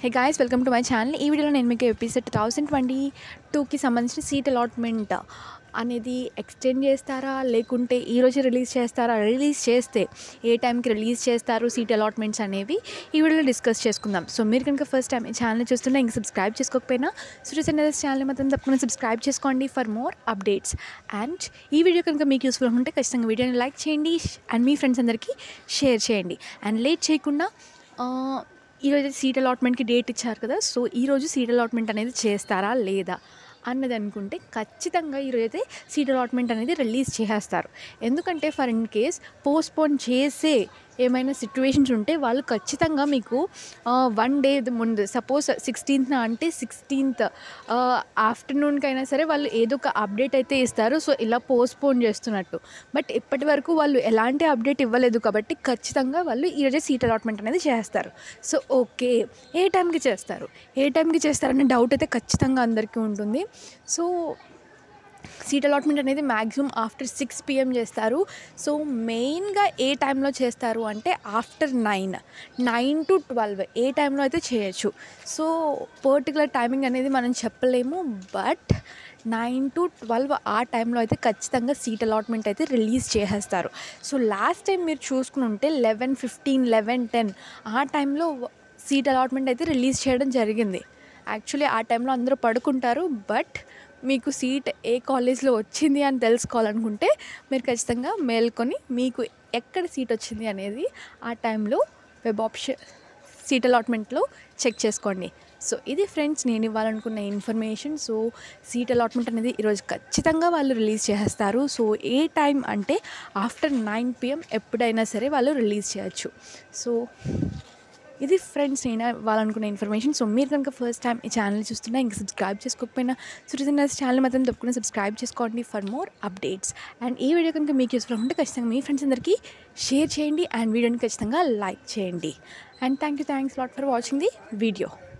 hey guys welcome to my channel ఈ వీడియోలో నేను మీకు ఎపిసోడ్ టూ థౌజండ్ ట్వంటీ టూకి సంబంధించిన సీట్ అలాట్మెంట్ అనేది ఎక్స్టెండ్ చేస్తారా లేకుంటే ఈరోజు రిలీజ్ చేస్తారా రిలీజ్ చేస్తే ఏ టైంకి రిలీజ్ చేస్తారు సీట్ అలాట్మెంట్స్ అనేవి ఈ వీడియోలో డిస్కస్ చేసుకుందాం సో మీరు కనుక ఫస్ట్ టైం ఈ ఛానల్ చూస్తున్నా ఇంక సబ్స్క్రైబ్ చేసుకోకపోయినా సురేష్ అనేది ఛానల్ మాత్రం తప్పకుండా సబ్స్క్రైబ్ చేసుకోండి ఫర్ మోర్ అప్డేట్స్ అండ్ ఈ వీడియో కనుక మీకు యూస్ఫుల్ ఉంటే ఖచ్చితంగా వీడియోని లైక్ చేయండి అండ్ మీ ఫ్రెండ్స్ అందరికీ షేర్ చేయండి అండ్ లేట్ చేయకుండా ఆ, ఈరోజు సీట్ అలాట్మెంట్కి డేట్ ఇచ్చారు కదా సో ఈరోజు సీట్ అలాట్మెంట్ అనేది చేస్తారా లేదా అన్నది అనుకుంటే ఖచ్చితంగా ఈరోజు అయితే సీట్ అలాట్మెంట్ అనేది రిలీజ్ చేసేస్తారు ఎందుకంటే ఫర్ ఇన్ కేస్ పోస్ట్పోన్ చేసే ఏమైనా సిచ్యువేషన్స్ ఉంటే వాళ్ళు ఖచ్చితంగా మీకు వన్ డే ముందు సపోజ్ సిక్స్టీన్త్న అంటే సిక్స్టీన్త్ ఆఫ్టర్నూన్కి అయినా సరే వాళ్ళు ఏదో ఒక అప్డేట్ అయితే ఇస్తారు సో ఇలా పోస్ట్పోన్ చేస్తున్నట్టు బట్ ఇప్పటి వరకు వాళ్ళు ఎలాంటి అప్డేట్ ఇవ్వలేదు కాబట్టి ఖచ్చితంగా వాళ్ళు ఈరోజే సీట్ అలాట్మెంట్ అనేది చేస్తారు సో ఓకే ఏ టైంకి చేస్తారు ఏ టైంకి చేస్తారనే డౌట్ అయితే ఖచ్చితంగా అందరికీ ఉంటుంది సో సీట్ అలాట్మెంట్ అనేది మ్యాక్సిమం ఆఫ్టర్ సిక్స్ పిఎం చేస్తారు సో మెయిన్గా ఏ టైంలో చేస్తారు అంటే after nine nine to twelve ఏ టైంలో అయితే చేయొచ్చు సో పర్టికులర్ టైమింగ్ అనేది మనం చెప్పలేము బట్ నైన్ టు ట్వెల్వ్ ఆ టైంలో అయితే ఖచ్చితంగా సీట్ అలాట్మెంట్ అయితే రిలీజ్ చేసేస్తారు సో లాస్ట్ టైం మీరు చూసుకుని ఉంటే లెవెన్ ఫిఫ్టీన్ లెవెన్ టెన్ ఆ టైంలో సీట్ అలాట్మెంట్ అయితే రిలీజ్ చేయడం జరిగింది యాక్చువల్లీ ఆ టైంలో అందరూ పడుకుంటారు బట్ మీకు సీట్ ఏ కాలేజ్లో వచ్చింది అని తెలుసుకోవాలనుకుంటే మీరు ఖచ్చితంగా మేల్కొని మీకు ఎక్కడ సీట్ వచ్చింది అనేది ఆ టైంలో వెబ్ ఆప్షన్ సీట్ అలాట్మెంట్లో చెక్ చేసుకోండి సో ఇది ఫ్రెండ్స్ నేను ఇవ్వాలనుకున్న ఇన్ఫర్మేషన్ సో సీట్ అలాట్మెంట్ అనేది ఈరోజు ఖచ్చితంగా వాళ్ళు రిలీజ్ చేస్తారు సో ఏ టైం అంటే ఆఫ్టర్ నైన్ పిఎం ఎప్పుడైనా సరే వాళ్ళు రిలీజ్ చేయొచ్చు సో ఇది ఫ్రెండ్స్ నేను ఇవ్వాలనుకున్న ఇన్ఫర్మేషన్ సో మీరు కనుక ఫస్ట్ టైం ఈ ఛానల్ చూస్తున్నా ఇంకా సబ్స్క్రైబ్ చేసుకోకపోయినా సురేష్ ఛానల్ మాత్రం తప్పకుండా సబ్స్క్రైబ్ చేసుకోండి ఫర్ మోర్ అప్డేట్స్ అండ్ ఈ వీడియో కనుక మీకు యూస్ఫుల్ ఉంటే ఖచ్చితంగా మీ ఫ్రెండ్స్ అందరికీ షేర్ చేయండి అండ్ వీడియోని ఖచ్చితంగా లైక్ చేయండి and thank you thanks lot for watching the video